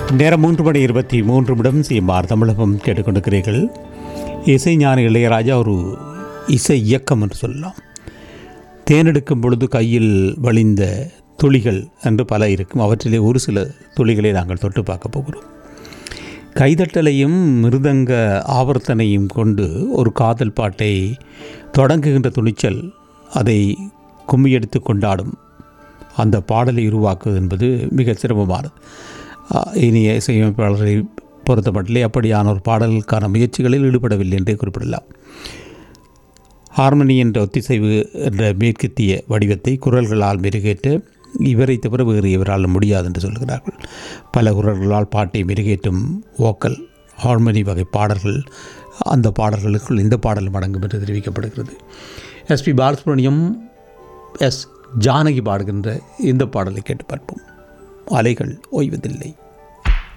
நேரம் மூன்று மணி இருபத்தி மூன்று நிமிடம் சிஎம்ஆர் தமிழகம் கேட்டுக்கொண்டிருக்கிறீர்கள் இசை ஞான இளையராஜா ஒரு இசை இயக்கம் என்று சொல்லலாம் தேனெடுக்கும் பொழுது கையில் வழிந்த துளிகள் என்று பல இருக்கும் அவற்றிலே ஒரு சில துளிகளை நாங்கள் தொட்டு பார்க்க போகிறோம் கைதட்டலையும் மிருதங்க ஆவர்த்தனையும் கொண்டு ஒரு காதல் பாட்டை தொடங்குகின்ற துணிச்சல் அதை கும்மியெடுத்து கொண்டாடும் அந்த பாடலை உருவாக்குவது என்பது மிக சிரமமானது ஆ, இனிய இசையமைப்பாளரை பொறுத்த மட்டிலே அப்படியான ஒரு பாடலுக்கான முயற்சிகளில் ஈடுபடவில்லை என்றே குறிப்பிடலாம் ஹார்மனி என்ற ஒத்திசைவு என்ற மேற்கத்திய வடிவத்தை குரல்களால் மெருகேற்ற இவரை தவிர வேறு இவரால் முடியாது என்று சொல்கிறார்கள் பல குரல்களால் பாட்டை மெருகேற்றும் வோக்கல் ஹார்மனி வகை பாடல்கள் அந்த பாடல்களுக்குள் இந்த பாடலும் அடங்கும் என்று தெரிவிக்கப்படுகிறது எஸ்பி பாலசுப்ரமணியம் எஸ் ஜானகி பாடுகின்ற இந்த பாடலை கேட்டு பார்ப்போம் அலைகள் ஓய்வதில்லை